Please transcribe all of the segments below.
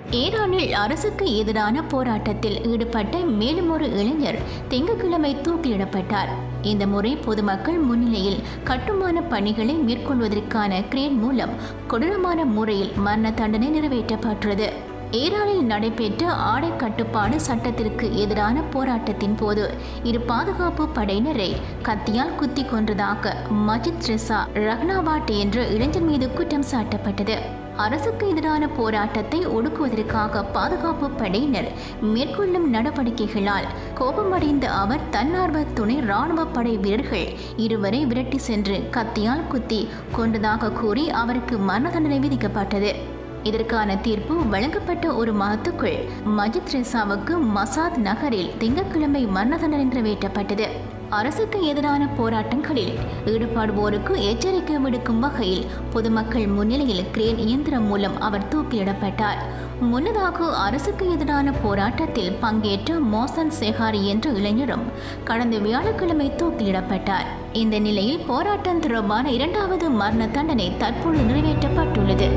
ஈரானில் அரசுக்கு எதிரான போராட்டத்தில் ஈடுபட்ட மேலும் ஒரு இளைஞர் திங்கட்கிழமை தூக்கிலிடப்பட்டார் இந்த முறை பொதுமக்கள் முன்னிலையில் கட்டுமான பணிகளை மேற்கொள்வதற்கான கிரேன் மூலம் கொடூரமான முறையில் மரண தண்டனை நிறைவேற்றப்பட்டுள்ளது ஈரானில் நடைபெற்ற ஆடை கட்டுப்பாடு சட்டத்திற்கு எதிரான போராட்டத்தின் போது இரு பாதுகாப்பு படையினரை கத்தியால் குத்தி கொன்றதாக மஜித் ரெசா ரஹ்னாவாட் என்ற இளைஞர் மீது குற்றம் சாட்டப்பட்டது அரசுக்கு எதிரான போராட்டத்தை ஒடுக்குவதற்காக பாதுகாப்பு படையினர் மேற்கொள்ளும் நடவடிக்கைகளால் கோபமடைந்த அவர் தன்னார்வ துணை ராணுவ படை வீரர்கள் இருவரை விரட்டி சென்று கத்தியால் குத்தி கொண்டதாக கூறி அவருக்கு மரண தண்டனை விதிக்கப்பட்டது இதற்கான தீர்ப்பு வழங்கப்பட்ட ஒரு மாதத்துக்குள் மஜித் ரெசாவுக்கு மசாத் நகரில் திங்கட்கிழமை மரண தண்டனை நிறைவேற்றப்பட்டது அரசுக்கு எதிரான போராட்டங்களில் ஈடுபடுவோருக்கு எச்சரிக்கை விடுக்கும் வகையில் பொதுமக்கள் முன்னிலையில் கிரேன் இயந்திரம் மூலம் அவர் தூக்கிலிடப்பட்டார் முன்னதாக அரசுக்கு எதிரான போராட்டத்தில் பங்கேற்ற மோசன் செஹாரி என்ற இளைஞரும் கடந்த வியாழக்கிழமை தூக்கிலிடப்பட்டார் இந்த நிலையில் போராட்டம் தொடர்பான இரண்டாவது மரண தண்டனை தற்போது நிறைவேற்றப்பட்டுள்ளது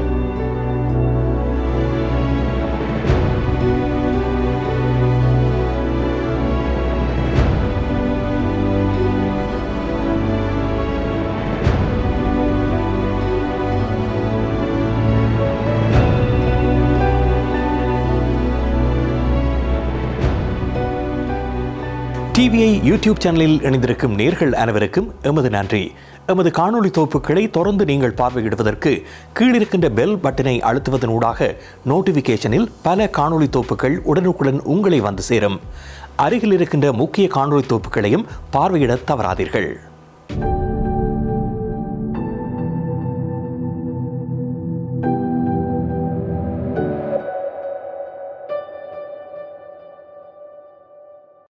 டிவிஐ யூடியூப் சேனலில் இணைந்திருக்கும் நேர்கள் அனைவருக்கும் எமது நன்றி எமது காணொளி தொகுப்புகளை தொடர்ந்து நீங்கள் பார்வையிடுவதற்கு கீழிருக்கின்ற பெல் பட்டனை அழுத்துவதன் ஊடாக நோட்டிஃபிகேஷனில் பல காணொளி தொகுப்புகள் உடனுக்குடன் உங்களை வந்து சேரும் அருகில் இருக்கின்ற முக்கிய காணொளி தொகுப்புகளையும் பார்வையிட தவறாதீர்கள்